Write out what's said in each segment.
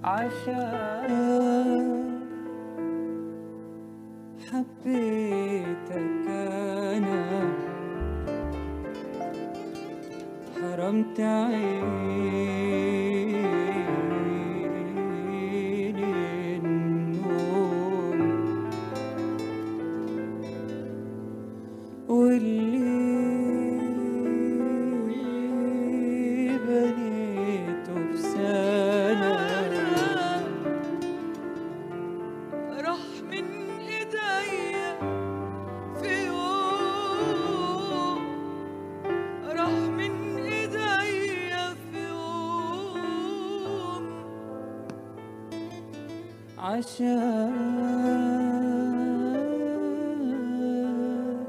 عشان حبيتك أنا حرمت عيني النوم واللي بنيته في سنة راح من ايديا في يوم راح من ايديا في يوم عشان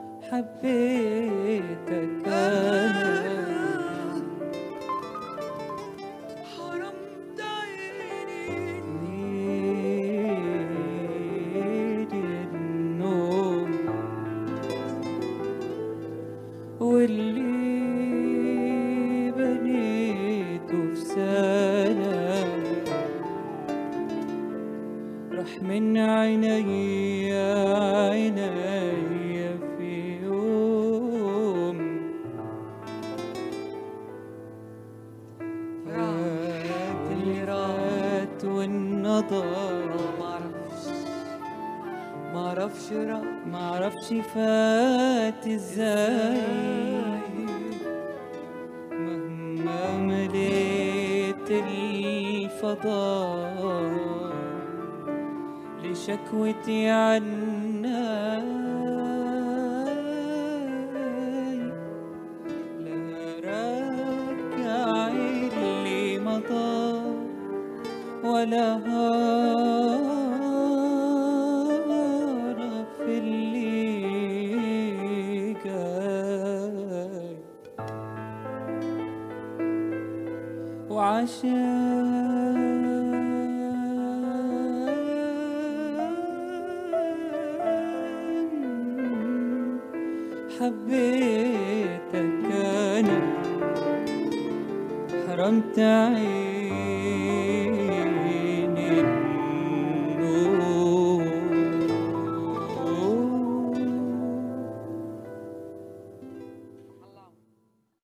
حبيتك أنا حرمت عيني نيل النوم واللي بنيته في سنة راح من عيني عيني في يوم فات اللي رات والنظر معرفش معرفش راح معرفش فات ازاي مهما مليت الفضاء لشكوتي عناي لا رجع اللي مضى ولا هرب في اللي جاي وعشان حبيتك أنا حرمت عيني